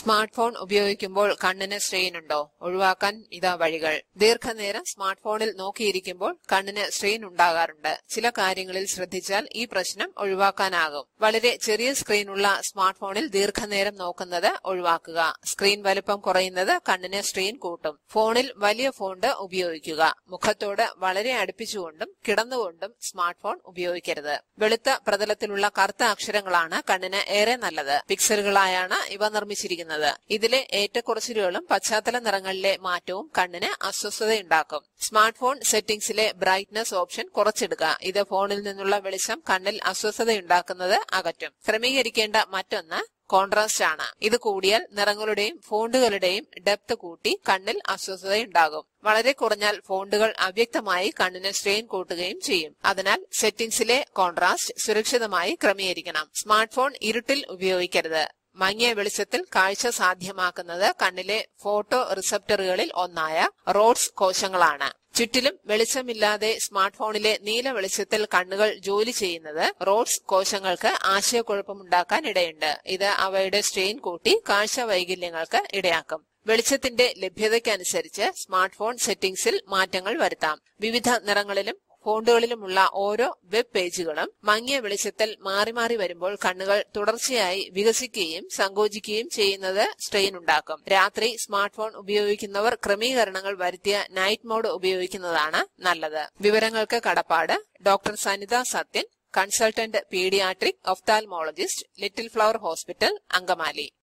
smart phone ഉപയോഗിക്കുമ്പോൾ കണ്ണിന് strain ഉണ്ടോ ഒഴിവാക്കാൻ ഇതാ വഴികൾ ദീർഘനേരം സ്മാർട്ട് ഫോണിൽ നോക്കിയിരിക്കുമ്പോൾ കണ്ണിന് സ്ട്രെയിൻ ഉണ്ടാകാറുണ്ട് ചില കാര്യങ്ങളിൽ ശ്രദ്ധിച്ചാൽ ഈ പ്രശ്നം ഒഴിവാക്കാനാകും വളരെ ചെറിയ സ്ക്രീനുള്ള സ്മാർട്ട് ഫോണിൽ ദീർഘനേരം നോക്കുന്നത് ഒഴിവാക്കുക സ്ക്രീൻ വലുപ്പം കുറയുന്നത് കണ്ണിന് സ്ട്രെയിൻ കൂട്ടും ഫോണിൽ വലിയ ഫോണ്ട് ഉപയോഗിക്കുക മുഖത്തോട് വളരെ അടുപ്പിച്ചുകൊണ്ടും കിടന്നുകൊണ്ടും സ്മാർട്ട് ഫോൺ ഉപയോഗിക്കരുത് വെളുത്ത പ്രതലത്തിലുള്ള കറുത്ത അക്ഷരങ്ങളാണ് കണ്ണിന് ഏറെ നല്ലത് പിക്സലുകളായാണ് ഇവ നിർമ്മിച്ചിരിക്കുന്നത് ഇതിലെ ഏറ്റക്കുറച്ചിലുകളും പശ്ചാത്തല നിറങ്ങളിലെ മാറ്റവും കണ്ണിന് അസ്വസ്ഥതയുണ്ടാക്കും സ്മാർട്ട് ഫോൺ സെറ്റിംഗ്സിലെ ബ്രൈറ്റ്നസ് ഓപ്ഷൻ കുറച്ചിടുക ഇത് ഫോണിൽ നിന്നുള്ള വെളിച്ചം കണ്ണിൽ അസ്വസ്ഥതയുണ്ടാക്കുന്നത് അകറ്റും ക്രമീകരിക്കേണ്ട മറ്റൊന്ന് കോൺട്രാസ്റ്റ് ആണ് ഇത് കൂടിയാൽ നിറങ്ങളുടെയും ഫോണ്ടുകളുടെയും ഡെപ്ത് കൂട്ടി കണ്ണിൽ അസ്വസ്ഥതയുണ്ടാകും വളരെ കുറഞ്ഞാൽ ഫോണ്ടുകൾ അവ്യക്തമായി കണ്ണിന് സ്ട്രെയിൻ കൂട്ടുകയും ചെയ്യും അതിനാൽ സെറ്റിംഗ്സിലെ കോൺട്രാസ്റ്റ് സുരക്ഷിതമായി ക്രമീകരിക്കണം സ്മാർട്ട് ഫോൺ ഇരുട്ടിൽ ഉപയോഗിക്കരുത് മങ്ങിയ വെളിച്ചത്തിൽ കാഴ്ച സാധ്യമാക്കുന്നത് കണ്ണിലെ ഫോട്ടോ റിസപ്റ്ററുകളിൽ ഒന്നായ റോഡ്സ് കോശങ്ങളാണ് ചുറ്റിലും വെളിച്ചമില്ലാതെ സ്മാർട്ട് ഫോണിലെ നീല വെളിച്ചത്തിൽ കണ്ണുകൾ ജോലി ചെയ്യുന്നത് റോഡ്സ് കോശങ്ങൾക്ക് ആശയക്കുഴപ്പമുണ്ടാക്കാൻ ഇടയുണ്ട് ഇത് അവയുടെ സ്ട്രെയിൻ കൂട്ടി കാഴ്ച വൈകല്യങ്ങൾക്ക് ഇടയാക്കും വെളിച്ചത്തിന്റെ ലഭ്യതയ്ക്കനുസരിച്ച് സ്മാർട്ട് ഫോൺ സെറ്റിംഗ്സിൽ മാറ്റങ്ങൾ വരുത്താം വിവിധ നിറങ്ങളിലും ഫോണ്ടുകളിലുമുള്ള ഓരോ വെബ് പേജുകളും മങ്ങിയ വെളിച്ചത്തിൽ മാറി മാറി വരുമ്പോൾ കണ്ണുകൾ തുടർച്ചയായി വികസിക്കുകയും സങ്കോചിക്കുകയും ചെയ്യുന്നത് സ്ട്രെയിൻ ഉണ്ടാക്കും രാത്രി സ്മാർട്ട് ഫോൺ ഉപയോഗിക്കുന്നവർ ക്രമീകരണങ്ങൾ വരുത്തിയ നൈറ്റ് മോഡ് ഉപയോഗിക്കുന്നതാണ് നല്ലത് വിവരങ്ങൾക്ക് കടപ്പാട് doctor Sanitha Sathyan consultant pediatric ophthalmologist little flower hospital Angamaly